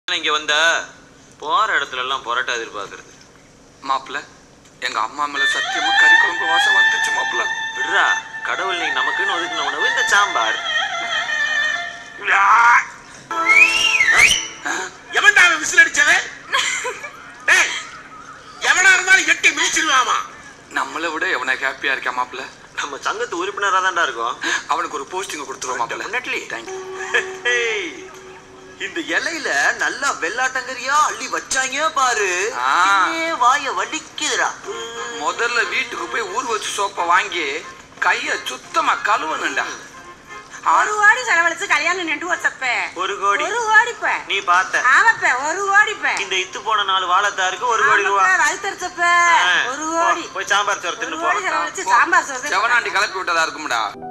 இங்க வந்த போற இடத்துல எல்லாம் பொரோட்டா எதிர்பார்க்கறது மாப்பிள்ள எங்க அம்மா மேல சத்தியமா கறி குழம்பு வாசம் வந்துச்சு மாப்பிள்ள விடுறா கடவுள் நீ நமக்குன்னு ஒதுக்கின உணவு இந்த சாம்பார் எவன்டா அவன் விசில் அடிச்சவன் டேய், எவனா இருந்தாலும் எட்டி மிதிச்சிருவாமா நம்மளை விட எவனை ஹாப்பியா இருக்கா மாப்பிள்ள நம்ம சங்கத்து உறுப்பினரா தான்டா இருக்கோம் அவனுக்கு ஒரு போஸ்டிங் கொடுத்துருவோம் மாப்பிள்ள Definitely. தேங்க்யூ ஹேய், இந்த இலையில நல்லா வெள்ளாட்டங்கரியா அள்ளி வச்சாங்க பாரு ஆ. தின்னே வாய வலிக்குதுடா முதல்ல வீட்டுக்கு போய் ஊர் வச்சு சோப்பை வாங்கி கைய சுத்தமா கழுவணும்டா ஒரு கோடி செலவழிச்சு கல்யாணம் நின்று வச்சப்ப ஒரு கோடி ஒரு கோடிப்ப நீ பார்த்த ஆமாப்ப ஒரு கோடிப்ப இந்த இத்து போன நாலு வாழைத்தாருக்கு ஒரு கோடி ரூபா வகுத்தரிச்சப்ப ஆ, ஒரு போ, கோடி போய் சாம்பார் சோறு ஒரு தின்னு கோடி போ செலவழிச்சு சாம்பார் சோறு செவனாண்டி கிளப்பி விட்டதா இருக்கும்டா